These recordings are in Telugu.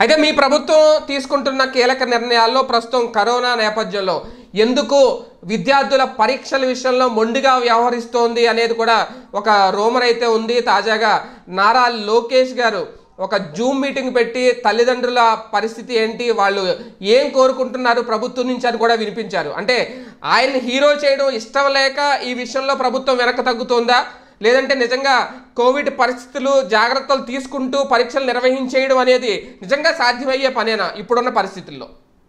అయితే మీ ప్రభుత్వం తీసుకుంటున్న కీలక నిర్ణయాల్లో ప్రస్తుతం కరోనా నేపథ్యంలో ఎందుకు విద్యార్థుల పరీక్షల విషయంలో మొండిగా వ్యవహరిస్తోంది అనేది కూడా ఒక రూమర్ అయితే ఉంది తాజాగా నారా లోకేష్ గారు ఒక జూమ్ మీటింగ్ పెట్టి తల్లిదండ్రుల పరిస్థితి ఏంటి వాళ్ళు ఏం కోరుకుంటున్నారు ప్రభుత్వం నుంచి అని కూడా వినిపించారు అంటే ఆయన హీరో చేయడం ఇష్టం లేక ఈ విషయంలో ప్రభుత్వం వెనక్కి తగ్గుతోందా లేదంటే నిజంగా కోవిడ్ పరిస్థితులు జాగ్రత్తలు తీసుకుంటూ పరీక్షలు నిర్వహించేయడం అనేది నిజంగా సాధ్యమయ్యే పనేనా ఇప్పుడున్న పరిస్థితుల్లో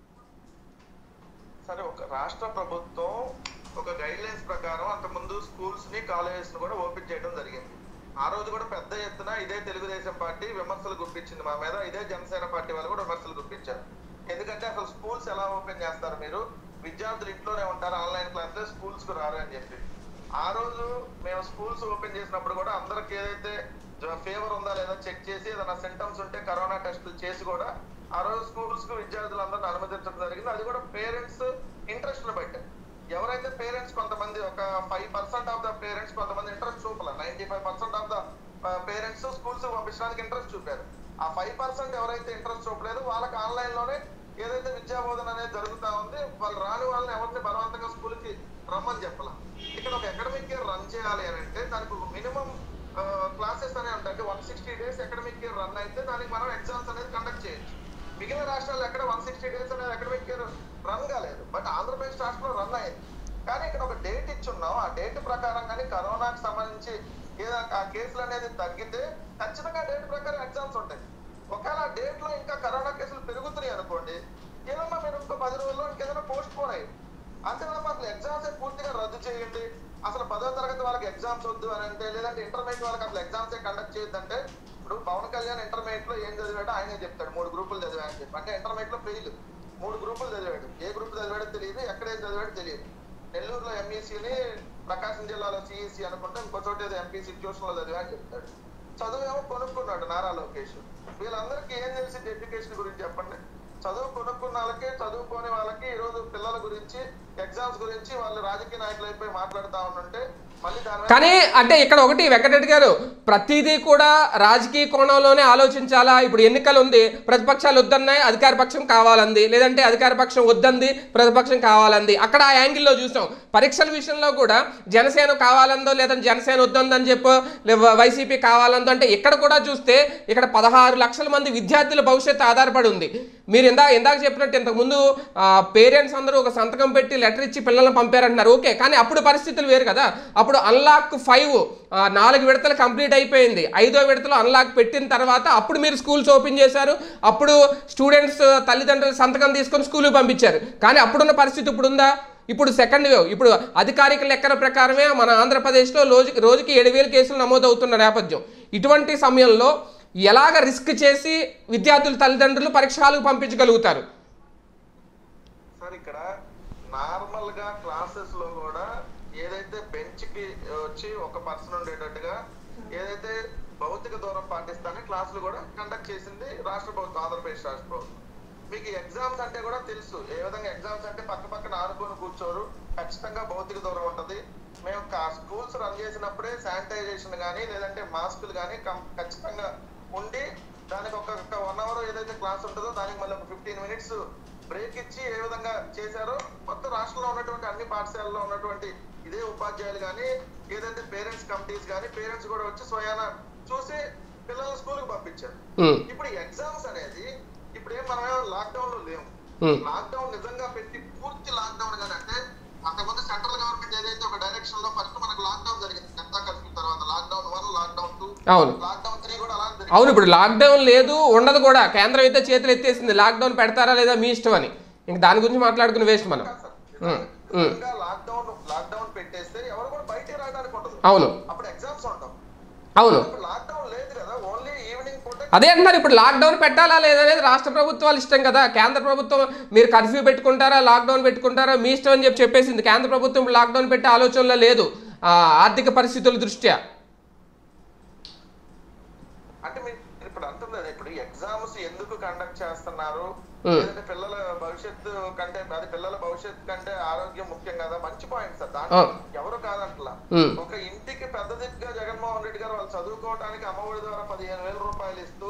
సరే ఒక రాష్ట్ర ప్రభుత్వం ఒక గైడ్ లైన్స్ ప్రకారం అంతకుముందు స్కూల్స్ ని కాలేజెస్ ని కూడా ఓపెన్ చేయడం జరిగింది ఆ రోజు కూడా పెద్ద ఎత్తున ఇదే తెలుగుదేశం పార్టీ విమర్శలు గుప్పించింది మా మీద ఇదే జనసేన పార్టీ వాళ్ళు కూడా విమర్శలు గుప్పించారు ఎందుకంటే అసలు స్కూల్స్ ఎలా ఓపెన్ చేస్తారు మీరు విద్యార్థులు ఇంట్లోనే ఉంటారు ఆన్లైన్ క్లాసులే స్కూల్స్ కు రారు అని చెప్పి ఆ రోజు మేము స్కూల్స్ ఓపెన్ చేసినప్పుడు కూడా అందరికి ఏదైతే ఫీవర్ ఉందా లేదా చెక్ చేసి ఏదైనా సింటమ్స్ ఉంటే కరోనా టెస్టులు చేసి కూడా ఆ రోజు స్కూల్స్ కు విద్యార్థులందరిని అనుమతించడం జరిగింది అది కూడా పేరెంట్స్ ఇంట్రెస్ట్ ని బట్టి ఎవరైతే పేరెంట్స్ కొంతమంది ఒక five percent of the parents కొంతమంది ఇంట్రెస్ట్ చూపాల ninety five percent of the parents schools పంపించడానికి ఇంట్రెస్ట్ చూపారు ఆ ఫైవ్ పర్సెంట్ ఎవరైతే ఇంట్రెస్ట్ చూపలేదు వాళ్ళకి ఆన్లైన్ లోనే ఏదైతే విద్యా బోధన అనేది జరుగుతా ఉంది వాళ్ళు రాని వాళ్ళని ఎవరిని బలవంతంగా స్కూల్ కి రమ్మని చెప్పాల ఇక్కడ ఒక అకాడమిక్ ఇయర్ రన్ చేయాలి అని అంటే దానికి మినిమం క్లాసెస్ అనే ఉంటాయి one sixty days academic year run అయితే దానికి మనం ఎగ్జామ్స్ అనేది కండక్ట్ చేయొచ్చు మిగిలిన రాష్ట్రాలు ఎక్కడ వన్ సిక్స్టీ డేస్ అనేది అకాడమిక్ ఇయర్ రన్ కాలేదు బట్ ఆంధ్రప్రదేశ్ రాష్ట్రంలో రన్ అయ్యింది కానీ ఇక్కడ ఒక డేట్ ఇచ్చున్నాం ఆ డేట్ ప్రకారం కానీ కరోనాకి సంబంధించి ఏదో ఆ కేసులు అనేది తగ్గితే ఖచ్చితంగా డేట్ ప్రకారం ఎగ్జామ్స్ ఉంటాయి ఒకవేళ ఆ డేట్ లో ఇంకా కరోనా కేసులు పెరుగుతున్నాయి అనుకోండి ఏదమ్మా మీరు ఇంకో పది రోజుల్లో ఇంకేదైనా పోస్ట్ పోన్ అయ్యి అంతేనమ్మా అసలు ఎగ్జామ్స్ పూర్తిగా రద్దు చేయండి అసలు పదో తరగతి వాళ్ళకి ఎగ్జామ్స్ వద్దు అని అంటే లేదంటే ఇంటర్మీడియట్ వాళ్ళకి అసలు ఎగ్జామ్స్ కండక్ట్ చేయొద్దంటే ఇప్పుడు పవన్ కళ్యాణ్ ఇంటర్మీడియట్ లో ఏం చదివాడో ఆయనే చెప్తాడు మూడు గ్రూపులు చదివాడని చెప్పి అంటే ఇంటర్మీడియట్ లో ఫెయిల్ మూడు గ్రూపులు చదివాడు ఏ గ్రూప్ చదివాడో తెలియదు ఎక్కడ ఏం చదివాడో తెలియదు నెల్లూరులో ఎంఈసీని ప్రకాశం జిల్లాలో సిఈసి అనుకుంటే ఇంకో చోట ఏదో ఎంపీసీ ట్యూషన్ లో చదివా అని చెప్తాడు చదువు ఏమో కొనుక్కున్నాడు నారా లోకేష్ వీళ్ళందరికీ ఏం తెలిసి ఎడ్యుకేషన్ గురించి చెప్పండి చదువు కొనుక్కున్న వాళ్ళకి చదువుకోని వాళ్ళకి ఈ రోజు పిల్లల గురించి ఎగ్జామ్స్ గురించి వాళ్ళు రాజకీయ నాయకులు అయిపోయి మాట్లాడుతా ఉంటుంటే మళ్ళీ దాని మీద కానీ అంటే ఇక్కడ ఒకటి వెంకటరెడ్డి గారు ప్రతిదీ కూడా రాజకీయ కోణంలోనే ఆలోచించాలా ఇప్పుడు ఎన్నికలు ఉంది ప్రతిపక్షాలు వద్దన్నాయి అధికార పక్షం కావాలంది లేదంటే అధికార పక్షం వద్దంది ప్రతిపక్షం కావాలంది అక్కడ ఆ యాంగిల్లో చూసాం పరీక్షల విషయంలో కూడా జనసేన కావాలందో లేదంటే జనసేన వద్దందని చెప్పో లే- వైసీపీ కావాలందో అంటే ఇక్కడ కూడా చూస్తే ఇక్కడ పదహారు లక్షల మంది విద్యార్థుల భవిష్యత్తు ఆధారపడి ఉంది మీరు ఇందా ఇందాక చెప్పినట్టు ఇంతకుముందు పేరెంట్స్ అందరూ ఒక సంతకం పెట్టి లెటర్ ఇచ్చి పిల్లల్ని పంపారంటున్నారు ఓకే కానీ అప్పుడు పరిస్థితులు వేరు కదా అప్పుడు అన్లాక్ ఫైవ్ నాలుగు విడతలు కంప్లీట్ అయిపోయింది ఐదో విడతలో అన్లాక్ పెట్టిన తర్వాత అప్పుడు మీరు స్కూల్స్ ఓపెన్ చేశారు అప్పుడు స్టూడెంట్స్ తల్లిదండ్రులు సంతకం తీసుకొని స్కూల్కి పంపించారు కానీ అప్పుడున్న పరిస్థితి ఇప్పుడు ఉందా ఇప్పుడు సెకండ్ వేవ్ ఇప్పుడు అధికారిక లెక్కల ప్రకారమే మన ఆంధ్రప్రదేశ్లో రోజు రోజుకి ఏడు వేల కేసులు నమోదవుతున్న నేపథ్యం ఇటువంటి సమయంలో ఎలాగ రిస్క్ చేసి విద్యార్థుల తల్లిదండ్రులు పరీక్ష హాలుకు పంపించగలుగుతారు సార్ ఇక్కడ నార్మల్ గా క్లాసెస్ లో కూడా ఏదైతే బెంచ్ కి వచ్చి ఒక పర్సన్ ఉండేటట్టుగా ఏదైతే భౌతిక దూరం పాటిస్తానే క్లాసులు కూడా కండక్ట్ చేసింది రాష్ట్ర ప్రభుత్వం ఆంధ్రప్రదేశ్ రాష్ట్ర ప్రభుత్వం మీకు ఎగ్జామ్స్ అంటే కూడా తెలుసు ఏ విధంగా ఎగ్జామ్స్ అంటే పక్క పక్కన ఆనుకొని కూర్చోరు ఖచ్చితంగా భౌతిక దూరం ఉంటది మేము స్కూల్స్ రన్ చేసినప్పుడే శానిటైజేషన్ కానీ లేదంటే మాస్కులు కానీ ఖచ్చితంగా ఉండి దానికి ఒక వన్ అవర్ ఏదైతే క్లాస్ ఉంటుందో దానికి మళ్ళీ ఒక ఫిఫ్టీన్ మినిట్స్ బ్రేక్ ఇచ్చి ఏ విధంగా చేశారో మొత్తం రాష్ట్రంలో ఉన్నటువంటి అన్ని పాఠశాలలో ఉన్నటువంటి ఇదే ఉపాధ్యాయులు కానీ ఏదైతే పేరెంట్స్ కమిటీస్ కానీ పేరెంట్స్ కూడా వచ్చి స్వయాన చూసి పిల్లల్ని స్కూల్కి పంపించారు ఉమ్, ఇప్పుడు ఎగ్జామ్స్ అనేది ఇప్పుడు ఏం మనం లాక్డౌన్ లో లేము ఉమ్, లాక్డౌన్ నిజంగా పెట్టి పూర్తి లాక్డౌన్ కానీ అంటే అంతకుముందు సెంట్రల్ గవర్నమెంట్ ఏదైతే ఒక డైరెక్షన్ లో ఫస్ట్ మనకు లాక్డౌన్ జరిగింది జనతా కర్ఫ్యూ తర్వాత లాక్డౌన్ వన్ లాక్డౌన్ టూ అవును లాక్డౌన్ త్రీ కూడా అలా జరిగింది అవును ఇప్పుడు లాక్డౌన్ లేదు ఉండదు కూడా కేంద్రం అయితే చేతులు ఎత్తేసింది లాక్డౌన్ పెడతారా లేదా మీ ఇష్టం అని ఇంక దాని గురించి మాట్లాడుకుని వేస్ట్ మనం ఉమ్, ఉమ్, లాక్డౌన్ లాక్డౌన్ పెట్టేస్తే ఎవరు కూడా బయటికి రావడానికి ఉండదు అవును అప్పుడు ఎగ్జామ్స్ ఉంటాం అవును ఇప్పుడు లాక్డౌన్ లేదు కదా ఓన్లీ ఈవినింగ్ పూట అదే అంటున్నారు ఇప్పుడు లాక్డౌన్ పెట్టాలా లేదనేది రాష్ట్ర ప్రభుత్వాలు ఇష్టం కదా కేంద్ర ప్రభుత్వం మీరు కర్ఫ్యూ పెట్టుకుంటారా లాక్డౌన్ పెట్టుకుంటారా మీ ఇష్టం అని చెప్పి చెప్పేసింది కేంద్ర ప్రభుత్వం ఇప్పుడు లాక్డౌన్ పెట్టే ఆలోచనలో లేదు ఆ, ఆర్థిక పరిస్థితుల దృష్ట్యా అంటే మీరు ఇప్పుడు అంటున్నది ఇప్పుడు ఎగ్జామ్స్ ఎందుకు కండక్ట్ చేస్తున్నారు Hmm. లేదంటే పిల్లల భవిష్యత్తు కంటే అది పిల్లల భవిష్యత్తు కంటే ఆరోగ్యం ముఖ్యం కదా మంచి పాయింట్ సార్ దాంట్లో Oh. ఎవరు కాదంటలా ఉమ్, ఒక ఇంటికి పెద్ద దిగ్గా జగన్మోహన్ రెడ్డి గారు వాళ్ళు చదువుకోవడానికి అమ్మఒడి ద్వారా పదిహేను వేల రూపాయలు ఇస్తూ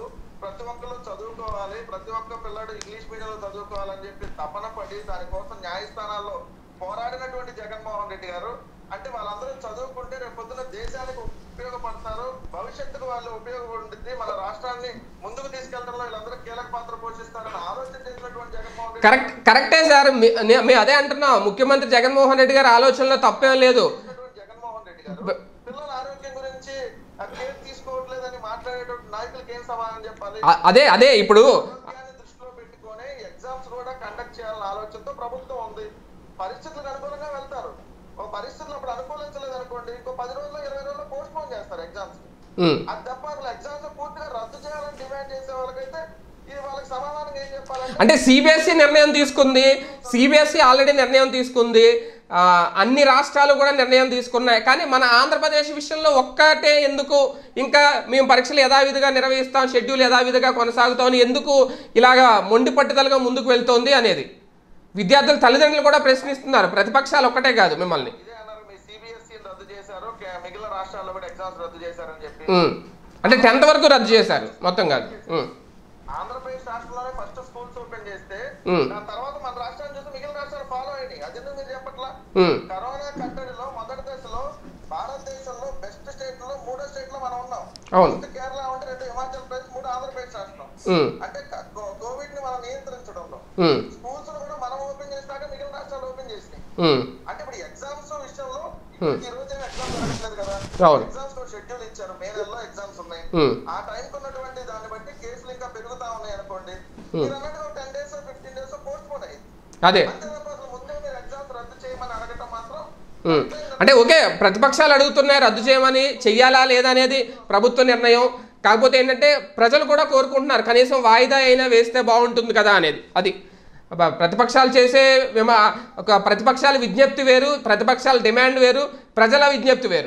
ప్రతి ఒక్కరు చదువుకోవాలి ప్రతి ఒక్క పిల్లాడు ఇంగ్లీష్ మీడియంలో చదువుకోవాలని చెప్పి తపన పడి దానికోసం న్యాయస్థానాల్లో పోరాడినటువంటి జగన్మోహన్ రెడ్డి గారు అంటే వాళ్ళందరూ చదువుకుంటే రేపు పొద్దున దేశానికి ఉపయోగపడతారు భవిష్యత్తుకు వాళ్ళు ఉపయోగపడుతుంది మన రాష్ట్రాన్ని ముందుకు తీసుకెళ్లడంలో వీళ్ళందరూ కీలక పాత్ర పోషిస్తారని ఆలోచన చేసినటువంటి జగన్మోహన్ రెడ్డి కరెక్ట్ కరెక్టే సార్ మీ- నే- మేము అదే అంటున్నాం ముఖ్యమంత్రి జగన్మోహన్ రెడ్డి గారి ఆలోచనలో తప్పేం లేదు చేసినటువంటి జగన్మోహన్ రెడ్డి గారు పిల్లల ఆరోగ్యం గురించి కేర్ తీసుకోవట్లేదని మాట్లాడేటువంటి నాయకులకు ఏం సమాధానం చెప్పాలి అ- అదే అదే ఇప్పుడు ఆరోగ్యాన్ని దృష్టిలో పెట్టుకొని ఎగ్జామ్స్ కూడా కండక్ట్ చేయాలన్న ఆలోచనతో ప్రభుత్వం ఉంది పరిస్థితులకు అనుకూలంగా వెళ్తారు ఒక పరిస్థితులు అప్పుడు అనుకూలించలేదు అనుకోండి ఇంకో పది రోజుల్లో ఇరవై రోజుల్లో పోస్ట్ పోన్ చేస్తారు ఎగ్జామ్స్ ఉమ్, అది తప్ప అసలు ఎగ్జామ్స్ పూర్తిగా రద్దు చేయాలని డిమాండ్ చేసే వాళ్ళకైతే ఇది వాళ్ళకి సమాధానం ఏం చెప్పాలంటే అంటే సిబిఎస్ఈ నిర్ణయం తీసుకుంది సిబిఎస్ఈ ఆల్రెడీ నిర్ణయం తీసుకుంది ఆ, అన్ని రాష్ట్రాలు కూడా నిర్ణయం తీసుకున్నాయి కానీ మన ఆంధ్రప్రదేశ్ విషయంలో ఒక్కటే ఎందుకు ఇంకా మేము పరీక్షలు యథావిధిగా నిర్వహిస్తాం షెడ్యూల్ యథావిధిగా కొనసాగుతామని ఎందుకు ఇలాగా మొండి పట్టుదలగా ముందుకు వెళ్తోంది అనేది విద్యార్థుల తల్లిదండ్రులు కూడా ప్రశ్నిస్తున్నారు ప్రతిపక్షాలు ఒక్కటే కాదు మిమ్మల్ని ఇదే అన్నారు మీ సిబిఎస్ఈ రద్దు చేశారు కే- మిగిలిన రాష్ట్రాల్లో కూడా ఎగ్జామ్స్ రద్దు చేశారని చెప్పి ఉమ్. అంటే టెన్త్ వరకు రద్దు చేశారు మొత్తం కాదు ఉమ్. ఆంధ్రప్రదేశ్ రాష్ట్రంలోనే ఫస్ట్ స్కూల్స్ ఓపెన్ చేస్తే ఉమ్. దాని తర్వాత మన రాష్ట్రాన్ని చూసి మిగిలిన రాష్ట్రాలు ఫాలో అయినాయి అది ఎందుకు మీరు చెప్పట్లా ఉమ్. కరోనా కట్టడిలో మొదటి దశలో భారతదేశంలో బెస్ట్ స్టేట్ లో మూడో స్టేట్ లో మనం ఉన్నాం అవును ఫస్ట్ కేరళ ఉంటే రెండు హిమాచల్ ప్రదేశ్ మూడు ఆంధ్రప్రదేశ్ రాష్ట్రం ఉమ్. అంటే కోవిడ్ ని మనం నియంత్రించడంలో ఉమ్. స్కూల్స్ కూడా మనం ఓపెన్ చేసినాక మిగిలిన రాష్ట్రాలు ఓపెన్ చేసినాయి ఉమ్. అంటే ఇప్పుడు ఎగ్జామ్స్ విషయంలో ఇప్పుడు ఈ రోజు ఎగ్జామ్ జరగట్లేదు కదా అవును. ఎగ్జామ్స్ షెడ్యూల్ ఇచ్చారు మే నెలలో ఎగ్జామ్స్ ఉన్నాయి ఉమ్. ఆ టైం ఉన్నటువంటి దాన్ని బట్టి కేసులు ఇంకా పెరుగుతా ఉన్నాయి అనుకోండి మీరు అన్నట్టుగా ten days fifteen days post అయ్యింది అదే అంతే తప్ప అసలు ముందే మీరు ఎగ్జామ్స్ రద్దు చేయమని అడగటం మాత్రం ఉమ్. అంటే ఓకే ప్రతిపక్షాలు అడుగుతున్నాయి రద్దు చేయమని చెయ్యాలా లేదా అనేది ప్రభుత్వ నిర్ణయం కాకపోతే ఏంటంటే ప్రజలు కూడా కోరుకుంటున్నారు కనీసం వాయిదా అయినా వేస్తే బాగుంటుంది కదా అనేది అది అబ్బా, ప్రతిపక్షాలు చేసే విమ ఒక ప్రతిపక్షాల విజ్ఞప్తి వేరు ప్రతిపక్షాల డిమాండ్ వేరు ప్రజల విజ్ఞప్తి వేరు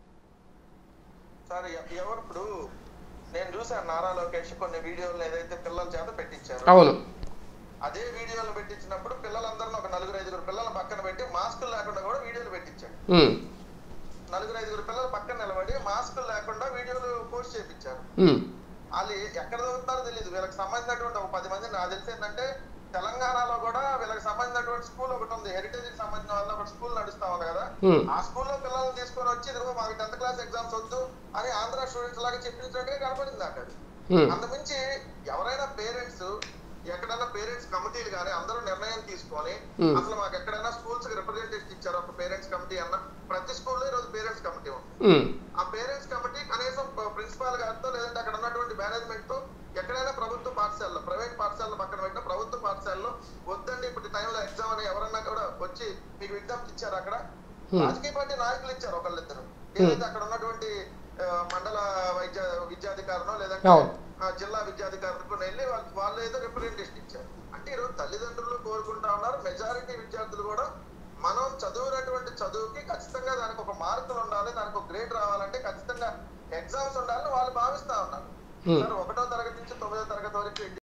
సార్ ఎ- ఎవరు ఇప్పుడు నేను చూసాను నారా లోకేష్ కొన్ని వీడియోలు ఏదైతే పిల్లల చేత పెట్టించారు అవును అదే వీడియోలు పెట్టించినప్పుడు పిల్లలందరిని ఒక నలుగురు ఐదుగురు పిల్లల పక్కన పెట్టి మాస్కులు లేకుండా కూడా వీడియోలు పెట్టించాడు ఉమ్. నలుగురు ఐదుగురు పిల్లల పక్కన నిలబడి మాస్కులు లేకుండా వీడియోలు పోస్ట్ చేయించారు ఉమ్. వాళ్ళు ఎక్కడ చదువుతారో తెలియదు వీళ్ళకి సంబంధించినటువంటి ఒక పది మంది నాకు తెలిసి ఏంటంటే తెలంగాణలో కూడా వీళ్ళకి సంబంధించినటువంటి స్కూల్ ఒకటి ఉంది హెరిటేజ్ కి సంబంధించిన వాళ్ళ ఒక స్కూల్ నడుస్తా ఉంది కదా ఉమ్. ఆ స్కూల్లో పిల్లల్ని తీసుకొని వచ్చి ఇదిగో మాకు టెన్త్ క్లాస్ ఎగ్జామ్స్ వద్దు అని ఆంధ్ర స్టూడెంట్స్ లాగా చెప్పించినట్టుగా కనపడింది అక్కడ ఉమ్. అంతమించి ఎవరైనా పేరెంట్స్ ఎక్కడైనా పేరెంట్స్ కమిటీలు కానీ అందరూ నిర్ణయం తీసుకొని Hmm. అసలు మాకు ఎక్కడైనా స్కూల్స్ కి రిప్రజెంటేషన్ ఇచ్చారు ఒక పేరెంట్స్ కమిటీ అన్న ప్రతి స్కూల్లో ఈరోజు పేరెంట్స్ కమిటీ ఉంది ఉమ్. ఆ పేరెంట్స్ కమిటీ కనీసం ప్రిన్సిపాల్ గారితో లేదంటే అక్కడ ఉన్నటువంటి మేనేజ్మెంట్ తో ఎక్కడైనా ప్రభుత్వ పాఠశాలలో ప్రైవేట్ పాఠశాలలో పక్కన పెట్టిన ప్రభుత్వ పాఠశాలలో వద్దండి ఇప్పుడు టైంలో ఎగ్జామ్ అని ఎవరన్నా కూడా వచ్చి మీకు విజ్ఞప్తి ఇచ్చారు అక్కడ రాజకీయ పార్టీ నాయకులు ఇచ్చారు ఒకళ్ళిద్దరు ఏదైతే అక్కడ ఉన్నటువంటి ఆ, మండల వైద్య విద్యాధికారునో లేదంటే అవును. ఆ, జిల్లా విద్యాధికారులకు వెళ్ళి వాళ్ళు వాళ్ళు ఏదో రిప్రజెంటేషన్ ఇచ్చారు అంటే ఈరోజు తల్లిదండ్రులు కోరుకుంటా ఉన్నారు మెజారిటీ విద్యార్థులు కూడా మనం చదువునటువంటి చదువుకి ఖచ్చితంగా దానికి ఒక మార్కులు ఉండాలి దానికి ఒక గ్రేడ్ రావాలంటే ఖచ్చితంగా ఎగ్జామ్స్ ఉండాలని వాళ్ళు భావిస్తా ఉన్నారు Hmm. సార్ ఒకటో తరగతి నుంచి తొమ్మిదో తరగతి వరకు